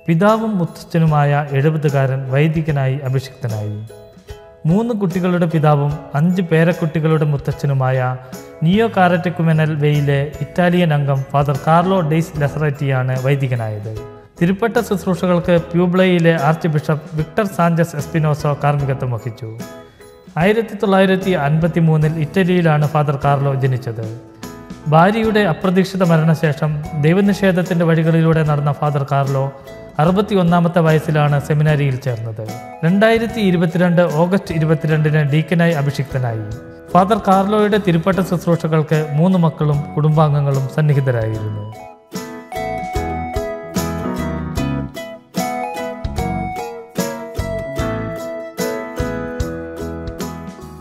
പിതാവും മുത്തച്ഛനുമായ എഴുപതുകാരൻ വൈദികനായി അഭിഷിക്തനായി മൂന്ന് കുട്ടികളുടെ പിതാവും അഞ്ച് പേരക്കുട്ടികളുടെ മുത്തച്ഛനുമായ നിയോ കാരറ്റക്കുമെനൽ വെയിലെ ഇറ്റാലിയൻ അംഗം ഫാദർ കാർലോ ഡെയ്സ് ലെസററ്റിയാണ് വൈദികനായത് തിരുപ്പട്ട ശുശ്രൂഷകൾക്ക് പ്യൂബ്ലയിലെ archbishop Victor Sanchez Espinosa കാർമ്മികത്വം വഹിച്ചു ആയിരത്തി തൊള്ളായിരത്തി അൻപത്തി മൂന്നിൽ ഇറ്റലിയിലാണ് ഫാദർ കാർലോ ജനിച്ചത് ഭാര്യയുടെ അപ്രതീക്ഷിത മരണശേഷം ദൈവനിഷേധത്തിന്റെ വഴികളിലൂടെ നടന്ന ഫാദർ കാർലോ അറുപത്തി ഒന്നാമത്തെ വയസ്സിലാണ് സെമിനാരിയിൽ ചേർന്നത് രണ്ടായിരത്തി ഇരുപത്തിരണ്ട് ഓഗസ്റ്റ് ഇരുപത്തിരണ്ടിന് ഡീക്കനായി അഭിഷിക്തനായി ഫാദർ കാർലോയുടെ തിരുപ്പട്ട ശുശ്രൂഷകൾക്ക് മൂന്ന് മക്കളും കുടുംബാംഗങ്ങളും സന്നിഹിതരായിരുന്നു